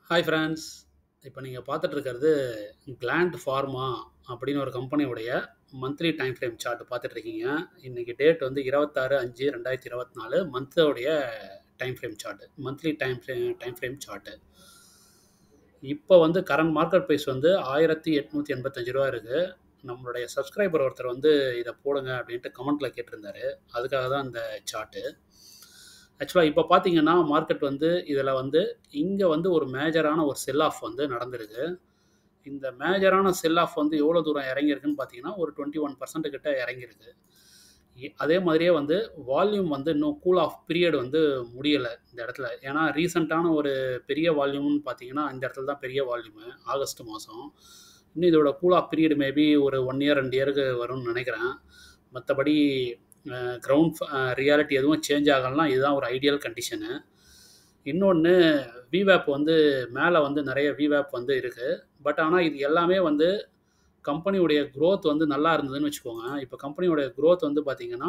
hi friends இப்போ நீங்கள் பார்த்துட்டு இருக்கிறது கிளாண்ட் ஃபார்மா அப்படின்னு ஒரு கம்பெனியுடைய மந்த்லி டைம் ஃப்ரேம் சார்ட் பார்த்துட்டு இருக்கீங்க இன்றைக்கி டேட் வந்து இருபத்தாறு அஞ்சு ரெண்டாயிரத்தி இருபத்தி நாலு மந்தோடைய time frame chart monthly time frame time frame chart இப்போ வந்து கரண்ட் மார்க்கெட் ப்ரைஸ் வந்து ஆயிரத்தி எட்நூற்றி எண்பத்தஞ்சு ரூபா இருக்குது நம்மளுடைய சப்ஸ்கிரைபர் ஒருத்தர் வந்து இதை போடுங்க அப்படின்ட்டு கமெண்ட்டில் கேட்டிருந்தாரு அதுக்காக தான் இந்த சார்ட்டு ஆக்சுவலாக இப்போ பார்த்தீங்கன்னா மார்க்கெட் வந்து இதில் வந்து இங்கே வந்து ஒரு மேஜரான ஒரு செல் ஆஃப் வந்து நடந்திருக்கு இந்த மேஜரான செல் ஆஃப் வந்து எவ்வளோ தூரம் இறங்கியிருக்குன்னு பார்த்தீங்கன்னா ஒரு டுவெண்ட்டி ஒன் பர்சன்ட் கிட்ட இறங்கியிருக்கு இ- அதே மாதிரியே வந்து வால்யூம் வந்து இன்னும் கூல் ஆஃப் பீரியட் வந்து முடியலை இந்த இடத்துல ஏன்னா ரீசெண்டான ஒரு பெரிய வால்யூம்னு பார்த்தீங்கன்னா இந்த இடத்துல தான் பெரிய வால்யூமு ஆகஸ்ட் மாதம் இன்னும் இதோட கூல் ஆஃப் பீரியட் மேபி ஒரு ஒன் இயர் ரெண்டு இயருக்கு வரும்னு நினைக்கிறேன் மற்றபடி கிரவுண்ட் ரியாலிட்டி எதுவும் சேஞ்ச் ஆகலாம் இதுதான் ஒரு ஐடியல் கண்டிஷனு இன்னொன்று விவேப் வந்து மேலே வந்து நிறைய விவேப் வந்து இருக்குது பட் ஆனால் இது எல்லாமே வந்து கம்பெனியுடைய growth வந்து நல்லா இருந்ததுன்னு வச்சுக்கோங்க இப்போ கம்பெனியோடைய growth வந்து பார்த்தீங்கன்னா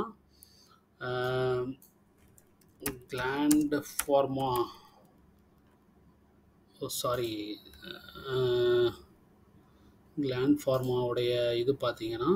Gland Pharma oh sorry Gland ஃபார்மாவுடைய இது பார்த்தீங்கன்னா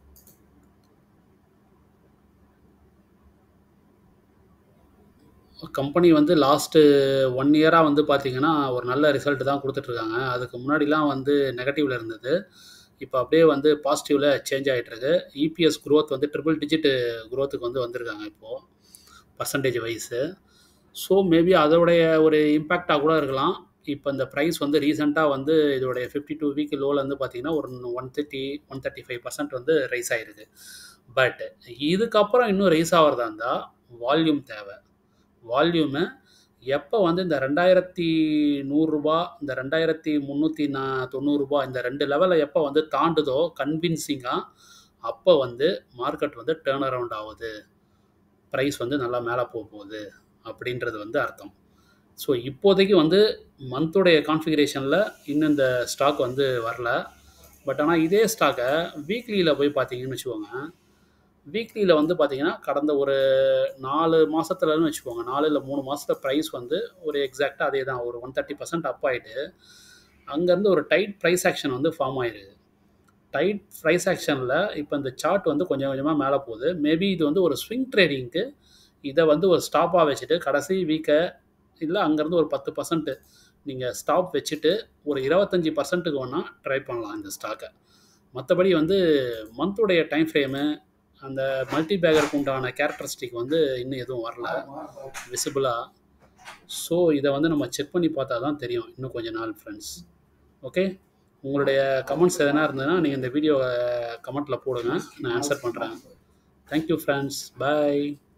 கம்பெனி வந்து லாஸ்ட்டு ஒன் இயராக வந்து பார்த்தீங்கன்னா ஒரு நல்ல ரிசல்ட் தான் கொடுத்துட்ருக்காங்க அதுக்கு முன்னாடிலாம் வந்து நெகட்டிவில் இருந்தது இப்போ அப்படியே வந்து பாசிட்டிவில் சேஞ்ச் ஆகிட்டுருக்கு இபிஎஸ் growth வந்து ட்ரிபிள் டிஜிட் growthக்கு வந்து வந்திருக்காங்க இப்போது பர்சன்டேஜ் வைஸு ஸோ மேபி அதோடைய ஒரு இம்பேக்டாக கூட இருக்கலாம் இப்போ இந்த ப்ரைஸ் வந்து ரீசெண்டாக வந்து இதோடைய ஃபிஃப்டி டூ வீக் லோவில் வந்து பார்த்தீங்கன்னா ஒரு one thirty one thirty five percent வந்து ரைஸ் ஆகிருக்கு பட் இதுக்கப்புறம் இன்னும் ரைஸ் ஆகிறதா இருந்தால் வால்யூம் தேவை வால்யூமு எப்போ வந்து இந்த ரெண்டாயிரத்தி நூறுரூபா இந்த ரெண்டாயிரத்தி முந்நூற்றி நா தொண்ணூறுரூபா இந்த ரெண்டு லெவலை எப்போ வந்து தாண்டுதோ கன்வின்சிங்காக அப்போ வந்து மார்க்கெட் வந்து டேர்ன் அரவுண்ட் ஆகுது ப்ரைஸ் வந்து நல்லா மேலே போக போகுது அப்படின்றது வந்து அர்த்தம் ஸோ இப்போதைக்கு வந்து மந்தோடைய கான்ஃபிகரேஷனில் இன்னும் இந்த ஸ்டாக் வந்து வரல பட் ஆனால் இதே ஸ்டாக்கை வீக்லியில் போய் பார்த்தீங்கன்னு வச்சுக்கோங்க வீக்லியில் வந்து பார்த்தீங்கன்னா கடந்த ஒரு நாலு மாதத்துலன்னு வச்சுக்கோங்க நாலு இல்லை மூணு மாதத்துல ப்ரைஸ் வந்து ஒரு எக்ஸாக்டாக அதே தான் ஒரு ஒன் தேர்ட்டி பர்சன்ட் அப் ஆகிட்டு அங்கேருந்து ஒரு டைட் ப்ரைஸ் ஆக்ஷன் வந்து ஃபார்ம் ஆயிருக்கு டைட் ப்ரைஸ் ஆக்ஷனில் இப்போ இந்த சார்ட் வந்து கொஞ்சம் கொஞ்சமாக மேலே போகுது மேபி இது வந்து ஒரு ஸ்விங் ட்ரேடிங்க்கு இதை வந்து ஒரு ஸ்டாப்பாக வச்சுட்டு கடைசி வீக்கை இல்லை அங்கேருந்து ஒரு பத்து பர்சன்ட் நீங்கள் ஸ்டாப் வச்சுட்டு ஒரு இருபத்தஞ்சி பர்சன்ட்டுக்கு வேணால் ட்ரை பண்ணலாம் இந்த ஸ்டாக்கை மற்றபடி வந்து மந்தோடைய டைம் ஃப்ரேமு அந்த மல்டி பேக்கருக்கு உண்டான கேரக்டரிஸ்டிக் வந்து இன்னும் எதுவும் வரல விசிபிளாக ஸோ இதை வந்து நம்ம செக் பண்ணி பார்த்தா தான் தெரியும் இன்னும் கொஞ்ச நாள் ஃப்ரெண்ட்ஸ் ஓகே உங்களுடைய கமெண்ட்ஸ் எதனா இருந்ததுன்னா நீங்கள் இந்த வீடியோவை கமெண்ட்டில் போடுங்க நான் ஆன்சர் பண்ணுறேன் தேங்க்யூ ஃப்ரெண்ட்ஸ் பை